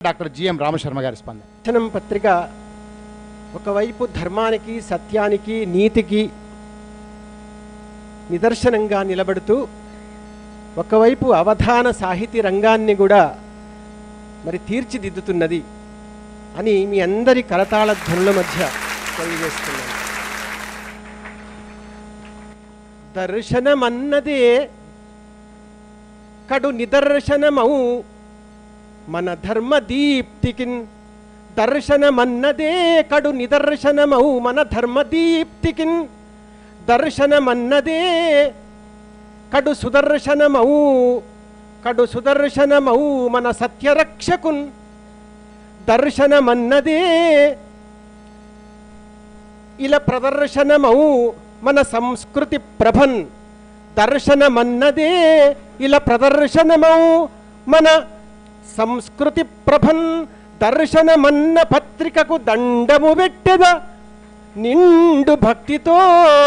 Doctor GM Rama Sharma గారి స్పందన దర్శనం పత్రిక ఒకవైపు ధర్మానికి సత్యానికి నీతికి నిదర్శనంగా నిలబడుతూ ఒకవైపు అవధాన సాహితీ రంగాన్ని కూడా మరి తీర్చిదిద్దుతున్నది అని మీ అందరి కరతాళ ధ్వనుల మధ్య తెలియజేస్తున్నాను దర్శనమన్నదే కడు నిదర్శనమౌ మన ధర్మ దీప్తికిన్ దర్శనమన్నదే కడు నిదర్శనమౌ మన ధర్మ దీప్తికిన్ దర్శనమన్నదే కడు సుదర్శనమౌ కడు సుదర్శనమౌ మన సత్యరక్షకున్ దర్శనమన్నదే ఇలా ప్రదర్శనమౌ మన సంస్కృతి ప్రభన్ దర్శనమన్నదే ఇలా ప్రదర్శనమౌ మన సంస్కృతి ప్రభన్ దర్శనమన్న పత్రికకు దండము పెట్టెద నిండు భక్తితో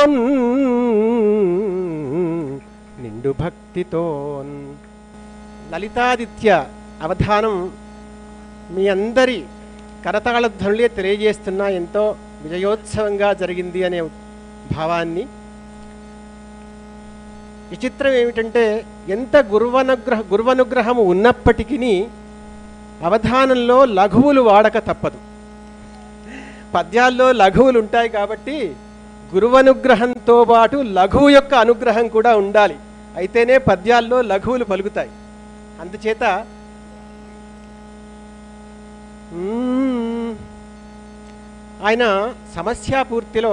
నిండు భక్తితో లలితాదిత్య అవధానం మీ అందరి కరతాళ ధ్వనులే తెలియజేస్తున్నా ఎంతో విజయోత్సవంగా జరిగింది అనే భావాన్ని విచిత్రం ఏమిటంటే ఎంత గురువనుగ్రహ గురువనుగ్రహము ఉన్నప్పటికీ అవధానంలో లఘువులు వాడక తప్పదు పద్యాల్లో లఘువులు ఉంటాయి కాబట్టి గురువనుగ్రహంతో పాటు లఘువు యొక్క అనుగ్రహం కూడా ఉండాలి అయితేనే పద్యాల్లో లఘువులు పలుకుతాయి అందుచేత మ్మ్, ఆయన సమస్యాపూర్తిలో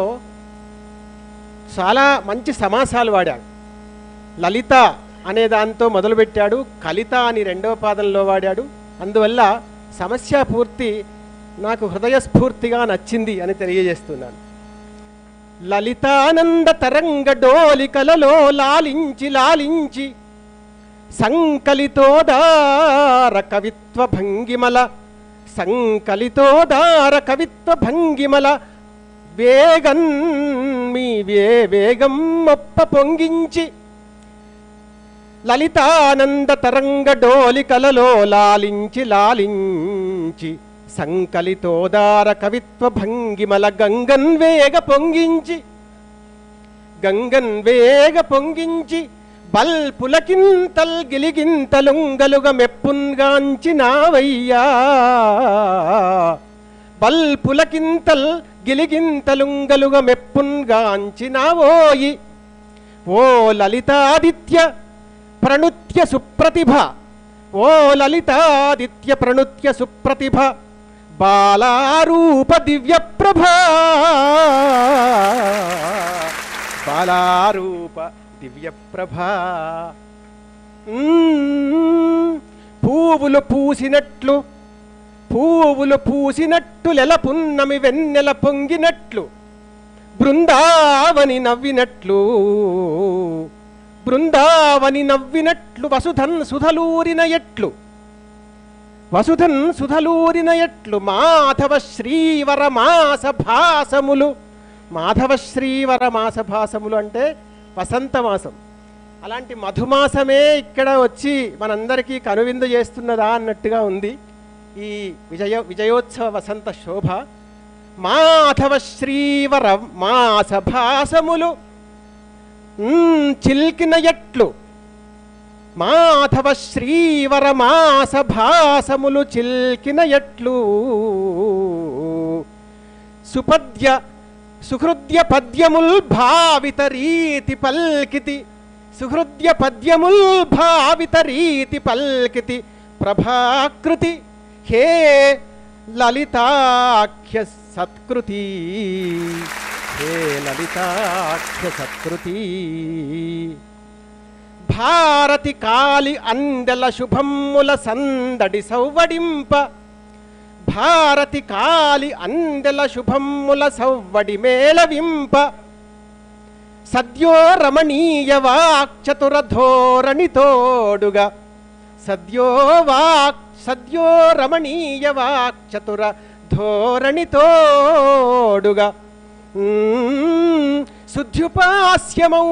చాలా మంచి సమాసాలు వాడాడు లలిత అనే దాంతో మొదలుపెట్టాడు కలిత అని రెండవ పాదంలో వాడాడు అందువల్ల సమస్య పూర్తి నాకు హృదయస్ఫూర్తిగా నచ్చింది అని తెలియజేస్తున్నాను లలితానంద తరంగ డోలికలలో లాలించి లాలించి సంకలితోదార కవిత్వ భంగిమల సంకలితోదార కవిత్వ భంగిమల వేగన్ మీ వే వేగం మొప్ప పొంగించి లలితానంద తరంగ డోలికలలో లాలించి లాలించి సంకలితోదార కవిత్వ భంగిమల గంగన్ వేగ పొంగించి గంగన్ వేగ పొంగించి బల్ పులకింతల్ గిలిగింతలుంగలుగ మెప్పున్గాంచినావయ్యా బల్ పులకింతల్ గిలిగింతలుంగలుగ మెప్పున్గాంచినావోయి ఓ లలితాదిత్య ప్రణుత్య సుప్రతిభ ఓ లలితాదిత్య ప్రణుత్య సుప్రతిభ బాలారూప దివ్య ప్రభ బాలారూప దివ్య ప్రభ పువ్వులు పూసినట్లు పువ్వులు పూసినట్టు లెల పున్నమి వెన్నెల పొంగినట్లు బృందావని నవ్వినట్లు బృందావని నవ్వినట్లు వసుధన్ సుధలూరిన ఎట్లు వసుధన్ సుధలూరిన ఎట్లు మాధవ శ్రీవర మాస భాసములు మాధవ శ్రీవర మాస భాసములు అంటే వసంత మాసం అలాంటి మధుమాసమే ఇక్కడ వచ్చి మనందరికీ కనువిందు చేస్తున్నదా అన్నట్టుగా ఉంది ఈ విజయ విజయోత్సవ వసంత శోభ మాధవ శ్రీవర మాస భాసములు మ్మ్, చిల్కిన ఎట్లు మాధవ శ్రీవర మాస భాసములు చిల్కిన ఎట్లు సుపద్య సుహృద్య పద్యముల్ భావిత రీతి పల్కితి సుహృద్య పద్యముల్ భావిత రీతి పల్కితి ప్రభాకృతి హే లలితాఖ్య సత్కృతి హే లలితాఖ్య సత్కృతి భారతి కాలి అందెల శుభమ్ముల సందడి సౌవడింప భారతి కాలి అందెల శుభమ్ముల సౌవడి మేళవింప సద్యో రమణీయ వాక్చతుర ధోరణి తోడుగా సద్యో వాక్ సద్యో రమణీయ వాక్చతుర ధోరణి తోడుగా మ్మ్. శుద్ధ్యుపాస్యమౌ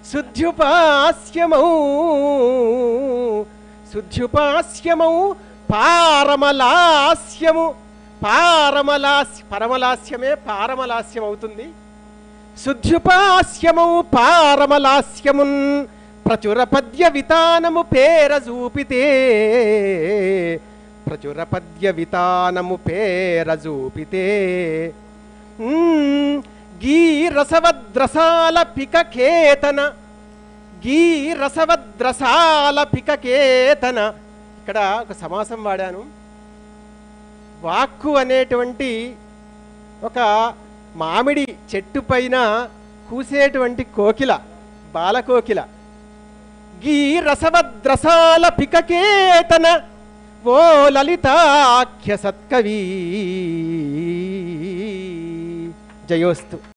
శుద్ధ్యుపాస్యమౌ శుద్ధ్యుపాస్యమౌ పారమలాస్యము పారమలాస్య పరమలాస్యమే పారమలాస్యం అవుతుంది శుద్ధ్యుపాస్యము పారమలాస్యమున్ ప్రచుర పద్య వితానము పేర చూపితే ప్రచుర పద్య వితానము పేర చూపితే మ్మ్. గీ రసవద్రసాల పికకేతన గీ రసవద్రసాల పికకేతన ఇక్కడ ఒక సమాసం వాడాను వాక్కు అనేటువంటి ఒక మామిడి చెట్టు పైన కూసేటువంటి కోకిల బాలకోకిల గీ రసవద్రసాల పికకేతన ఓ లలితాఖ్య సత్కవీ జయోస్తు